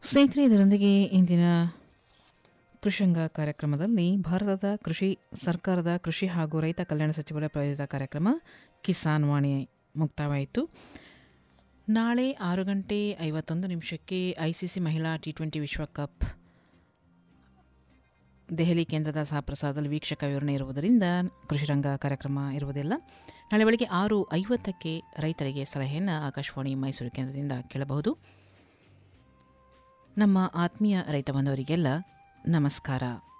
ಸ್ನೇಹಿತರೆ ಇದರೊಂದಿಗೆ ಇಂದಿನ ಕೃಷಂಗ ಕಾರ್ಯಕ್ರಮದಲ್ಲಿ ಭಾರತದ ಕೃಷಿ ಸರ್ಕಾರದ ಕೃಷಿ ಹಾಗೂ ರೈತ ಕಲ್ಯಾಣ ಸಚಿವರ ಪ್ರಾಯೋಜಿತ ಕಾರ್ಯಕ್ರಮ ಕಿಸಾನ್ ವಾಣಿ ಮುಕ್ತಾಯವಾಯಿತು ನಾಳೆ ಆರು ಗಂಟೆ ಐವತ್ತೊಂದು ನಿಮಿಷಕ್ಕೆ ಐಸಿಸಿ ಮಹಿಳಾ ಟಿ ಟ್ವೆಂಟಿ ವಿಶ್ವಕಪ್ ದೆಹಲಿ ಕೇಂದ್ರದ ಸಹಪ್ರಸಾರದಲ್ಲಿ ವೀಕ್ಷಕ ವಿವರಣೆ ಇರುವುದರಿಂದ ಕೃಷಿರಂಗ ಕಾರ್ಯಕ್ರಮ ಇರುವುದಿಲ್ಲ ನಾಳೆ ಬೆಳಗ್ಗೆ ಆರು ಐವತ್ತಕ್ಕೆ ರೈತರಿಗೆ ಸಲಹೆಯನ್ನು ಆಕಾಶವಾಣಿ ಮೈಸೂರು ಕೇಂದ್ರದಿಂದ ಕೇಳಬಹುದು ನಮ್ಮ ಆತ್ಮೀಯ ರೈತ ಬಂಧವರಿಗೆಲ್ಲ ನಮಸ್ಕಾರ